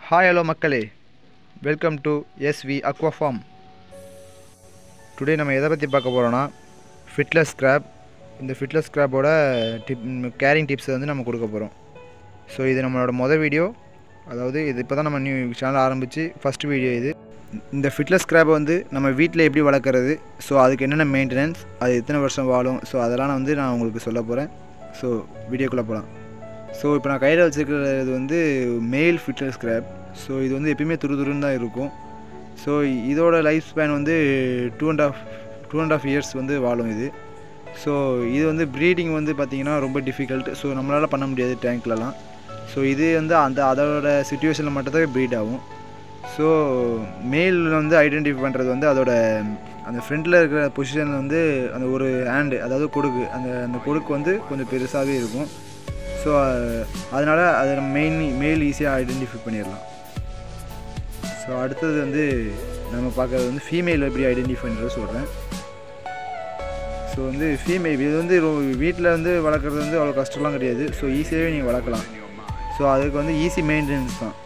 hi hello மக்களே welcome to SV aqua farm today நம்ம எதை பற்றி பார்க்க போகிறோன்னா ஃபிட்லெஸ் ஸ்க்ராப் இந்த ஃபிட்லெஸ் ஸ்க்ராப்போட டிப் கேரிங் டிப்ஸை வந்து நம்ம கொடுக்க போகிறோம் ஸோ இது நம்மளோட மொதல் வீடியோ அதாவது இது இப்போ தான் நம்ம நியூ சேனல் ஆரம்பித்து ஃபஸ்ட் வீடியோ இது இந்த ஃபிட்லெஸ் ஸ்க்ராப்பை வந்து நம்ம வீட்டில் எப்படி வளர்க்குறது ஸோ அதுக்கு என்னென்ன மெயின்டெனன்ஸ் அது எத்தனை வருஷம் வாழும் ஸோ அதெல்லாம் நான் வந்து நான் உங்களுக்கு சொல்ல போகிறேன் ஸோ வீடியோக்குள்ளே போகலாம் ஸோ இப்போ நான் கையில் வச்சுருக்கிறது வந்து மேல் ஃபிட்லெஸ் ஸ்க்ராப் ஸோ இது வந்து எப்பயுமே துரு துருன்னு தான் இருக்கும் ஸோ இதோட லைஃப் ஸ்பேன் வந்து two and half two and half years வந்து வாழும் இது ஸோ இது வந்து ப்ரீடிங் வந்து பார்த்திங்கன்னா ரொம்ப டிஃபிகல்ட் ஸோ நம்மளால் பண்ண முடியாது டேங்க்லலாம் ஸோ இது வந்து அந்த அதோட சுச்சுவேஷனில் மட்டும்தான் ப்ரீட் ஆகும் ஸோ மேல் வந்து ஐடென்டிஃபை பண்ணுறது வந்து அதோட அந்த ஃப்ரண்ட்டில் இருக்கிற பொசிஷனில் வந்து அந்த ஒரு ஹேண்டு அதாவது கொடுக்கு அந்த அந்த கொடுக்கு வந்து கொஞ்சம் பெருசாகவே இருக்கும் ஸோ அதனால் அதை நம்ம மெயின் மேல் ஈஸியாக ஐடென்டிஃபை பண்ணிடலாம் ஸோ அடுத்தது வந்து நம்ம பார்க்குறது வந்து ஃபீமேல் எப்படி ஐடென்டிஃபை பண்ணுறது சொல்கிறேன் ஸோ வந்து ஃபீமேல் இது வந்து வீட்டில் வந்து வளர்க்குறது வந்து அவ்வளோ கஷ்டம்லாம் கிடையாது ஸோ ஈஸியாகவே நீங்கள் வளர்க்கலாம் ஸோ அதுக்கு வந்து ஈஸி மெயின்டெனன்ஸ் தான்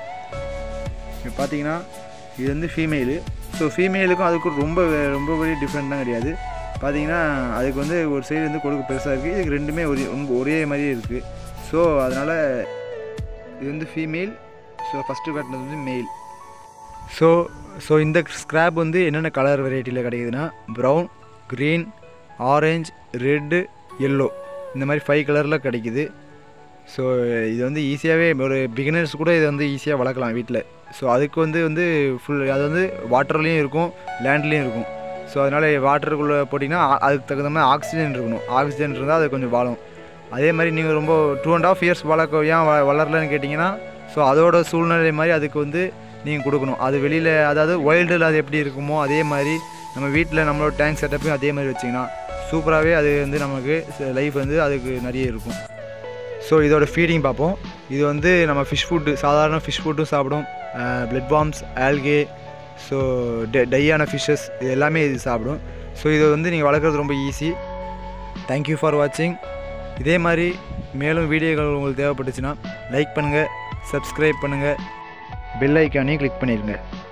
இப்போ பார்த்தீங்கன்னா இது வந்து ஃபீமேலு ஸோ ஃபீமேலுக்கும் அதுக்கும் ரொம்ப ரொம்ப பெரிய டிஃப்ரெண்ட்லாம் கிடையாது பார்த்தீங்கன்னா அதுக்கு வந்து ஒரு சைடு வந்து கொடுக்கு பெருசாக இருக்குது இதுக்கு ரெண்டுமே ஒரே ரொம்ப ஒரே மாதிரியே இருக்குது ஸோ அதனால் இது வந்து ஃபீமேல் ஸோ ஃபஸ்ட்டு காட்டினது வந்து மேல் ஸோ ஸோ இந்த ஸ்க்ராப் வந்து என்னென்ன கலர் வெரைட்டியில் கிடைக்குதுன்னா brown green orange red yellow இந்த மாதிரி ஃபைவ் கலரில் கிடைக்குது ஸோ இது வந்து ஈஸியாகவே ஒரு பிகினர்ஸ் கூட இதை வந்து ஈஸியாக வளர்க்கலாம் வீட்டில் ஸோ அதுக்கு வந்து வந்து ஃபுல் அது வந்து வாட்டர்லேயும் இருக்கும் லேண்ட்லேயும் இருக்கும் ஸோ அதனால் வாட்டருக்குள்ளே போட்டிங்கன்னா அதுக்கு தகுந்த மாதிரி ஆக்சிஜன் இருக்கணும் ஆக்சிஜன் இருந்தால் அது கொஞ்சம் வாழும் அதே மாதிரி நீங்கள் ரொம்ப டூ அண்ட் ஆஃப் இயர்ஸ் வளர்க்க ஏன் வ வளரலன்னு கேட்டிங்கன்னா ஸோ அதோட சூழ்நிலை மாதிரி அதுக்கு வந்து நீங்கள் கொடுக்கணும் அது வெளியில் அதாவது ஒயில்டில் அது எப்படி இருக்குமோ அதே மாதிரி நம்ம வீட்டில் நம்மளோட டேங்க் செட்டப்பையும் அதே மாதிரி வச்சிங்கன்னா சூப்பராகவே அது வந்து நமக்கு லைஃப் வந்து அதுக்கு நிறைய இருக்கும் ஸோ இதோட ஃபீடிங் பார்ப்போம் இது வந்து நம்ம ஃபிஷ் ஃபுட்டு சாதாரண ஃபிஷ் ஃபுட்டும் சாப்பிடும் பிளட் வார்ம்ஸ் ஆல்கே ஸோ டெ டையான ஃபிஷ்ஷஸ் இது எல்லாமே இது சாப்பிடும் ஸோ இதை வந்து நீங்கள் வளர்க்குறது ரொம்ப ஈஸி தேங்க்யூ ஃபார் வாட்சிங் இதே மாதிரி மேலும் வீடியோக்கள் உங்களுக்கு தேவைப்பட்டுச்சுன்னா லைக் பண்ணுங்கள் சப்ஸ்கிரைப் பண்ணுங்கள் பெல் ஐக்கானையும் கிளிக் பண்ணிடுங்க